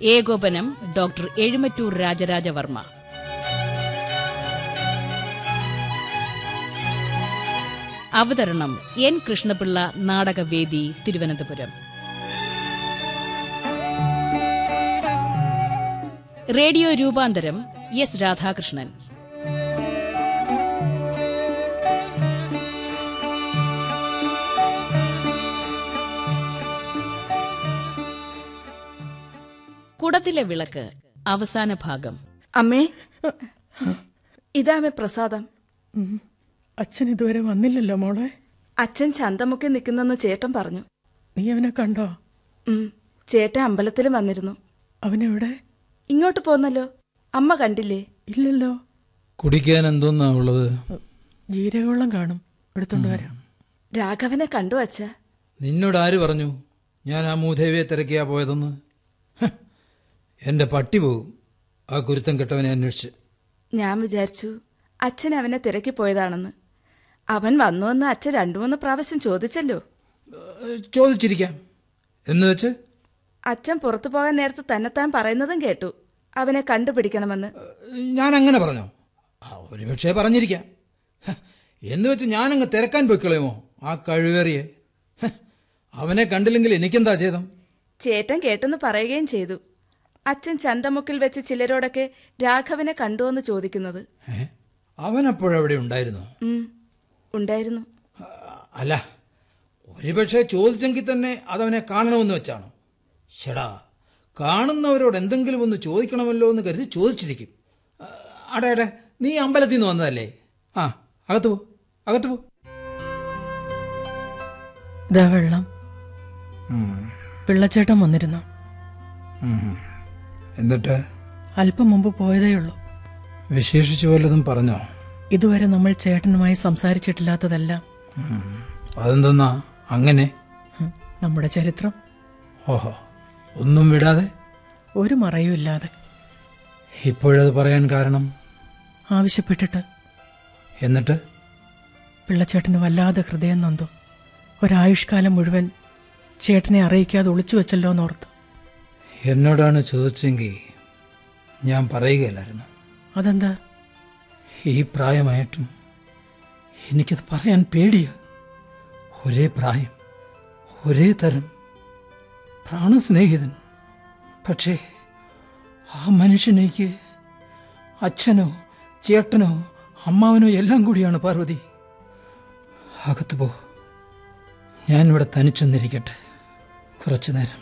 ഏകോപനം ഡോക്ടർ എഴുമറ്റൂർ രാജരാജവർമ്മ അവതരണം എൻ കൃഷ്ണപിള്ള നാടകവേദി തിരുവനന്തപുരം റേഡിയോ രൂപാന്തരം എസ് രാധാകൃഷ്ണൻ കുടത്തിലെ വിളക്ക് അവസാന ഭാഗം അമ്മേ ഇതാമേ പ്രസാദം ഉം. അച്ഛൻ ഇതുവരെ വന്നില്ലല്ലോ മോളെ അച്ഛൻ ചന്തമുക്കി നിൽക്കുന്നെന്ന് ചേട്ടൻ പറഞ്ഞു നീ അവനെ കണ്ടോ ഉം, ചേട്ടൻ അമ്പലത്തിൽ വന്നിരുന്നു അവനെവിടെ ഇങ്ങോട്ട് പോന്നല്ലോ അമ്മ കണ്ടില്ലേ ഇല്ലല്ലോ കുടിക്കാൻ എന്തോന്നാ ഉള്ളത് ജീരകവെള്ളം കാണും എടുത്തോണ്ട് വരാം രാഘവനെ കണ്ടു അച്ഛ നിന്നോട് ആര് പറഞ്ഞു ഞാൻ ആ മൂദേവിയെ തിരക്കിയാ പോയതെന്ന് ഹ്, എന്റെ പട്ടി പോകും ആ കുരുത്തം കെട്ടവനെ അന്വേഷിച്ച് ഞാൻ വിചാരിച്ചു അച്ഛൻ അവനെ തിരക്കി പോയതാണെന്ന് അവൻ വന്നുവെന്ന് അച്ഛൻ രണ്ടു മൂന്ന് പ്രാവശ്യം ചോദിച്ചല്ലോ ഏഹ്, ചോദിച്ചിരിക്കാം എന്ന് വെച്ച് അച്ഛൻ പുറത്തു പോകാൻ നേരത്ത് തന്നെത്താൻ പറയുന്നതും കേട്ടു അവനെ കണ്ടുപിടിക്കണമെന്ന് ഏഹ്, ഞാൻ അങ്ങനെ പറഞ്ഞോ ആ, ഒരുപക്ഷെ പറഞ്ഞിരിക്കാം ഹ്, എന്ന് വെച്ച് ഞാനങ്ങ് തിരക്കാൻ പൊയ്ക്കളയുമോ ആ കഴിവേറിയെ ഹ്, അവനെ കണ്ടില്ലെങ്കിൽ എനിക്കെന്താ ചെയ്തം ചേട്ടൻ കേട്ടെന്ന് പറയുകയും ചെയ്തു അച്ഛൻ ചന്തമുക്കിൽ വെച്ച് ചിലരോടൊക്കെ രാഘവനെ കണ്ടുവെന്ന് ചോദിക്കുന്നത് ഏ? അവനപ്പോഴവിടെ ഉണ്ടായിരുന്നു ഉം, ഉണ്ടായിരുന്നു ആ, അല്ല ഒരുപക്ഷെ ചോദിച്ചെങ്കിൽ തന്നെ അതവനെ കാണണമെന്ന് വെച്ചാണോ ഷടാ കാണുന്നവരോട് എന്തെങ്കിലും ഒന്ന് ചോദിക്കണമല്ലോ എന്ന് കരുതി ചോദിച്ചിരിക്കും ആ, അടെ അടെ നീ അമ്പലത്തിൽ നിന്ന് വന്നതല്ലേ ആ അകത്ത് പോ അകത്ത് പോ ഇതാ വെള്ളം പിള്ളച്ചേട്ടൻ വന്നിരുന്നു എന്നിട്ട് അല്പം മുമ്പ് പോയതേ ഉള്ളൂ വിശേഷിച്ചു വല്ലതും പറഞ്ഞോ ഇതുവരെ നമ്മൾ ചേട്ടനുമായി സംസാരിച്ചിട്ടില്ലാത്തതെല്ലാം അതെന്തെന്നാ അങ്ങനെ ഹും, നമ്മുടെ ചരിത്രം ഓഹോ ഒന്നും വിടാതെ ഒരു മറയും ഇല്ലാതെ ഇപ്പോഴത് പറയാൻ കാരണം ആവശ്യപ്പെട്ടിട്ട് എന്നിട്ട് പിള്ളച്ചേട്ടന് വല്ലാതെ ഹൃദയം നൊന്തു ഒരായുഷ്കാലം മുഴുവൻ ചേട്ടനെ അറിയിക്കാതെ ഒളിച്ചു വെച്ചല്ലോ എന്നോർത്ത് എന്നോടാണ് ചോദിച്ചെങ്കിൽ ഞാൻ പറയുകയില്ലായിരുന്നു അതെന്താ ഈ പ്രായമായിട്ടും എനിക്കത് പറയാൻ പേടിയാ ഒരേ പ്രായം ഒരേ തരം പ്രാണസ്നേഹിതൻ പക്ഷേ ആ മനുഷ്യനെനിക്ക് അച്ഛനോ ചേട്ടനോ അമ്മാവനോ എല്ലാം കൂടിയാണ് പാർവതി അകത്ത് പോ ഞാനിവിടെ തനിച്ചൊന്നിരിക്കട്ടെ കുറച്ചു നേരം